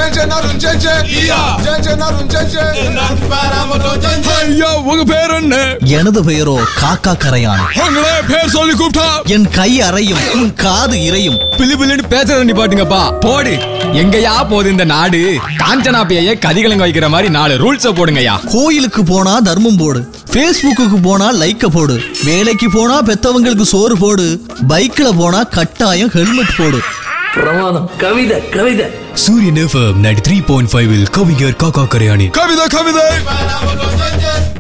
ஐயா உங்க பேர் என்ன எனது பெயரோ காக்கா கரையான் உங்களே பேர் சொல்லி கூப்பிட்டா என் கை அறையும் உன் காது இறையும் பிளு பிள்ளைன்னு பேசுறத நீ பாட்டுங்கப்பா போடு எங்கயா போகுது இந்த நாடு காஞ்சனா பேய கதிகலங்க வைக்கிற மாதிரி நாலு ரூல்ஸ போடுங்கய்யா கோயிலுக்கு போனா தர்மம் போடு Facebookக்கு போனா லைக்க போடு வேலைக்கு போனா பெத்தவங்களுக்கு சோறு போடு பைக்ல போனா கட்டாயம் ஹெல்மெட் போடு பிரமாதம் கவிதை கவிதை Suryan FM ninety three point five கவிஞர் காக்கா கரையாணி கவிதை கவிதை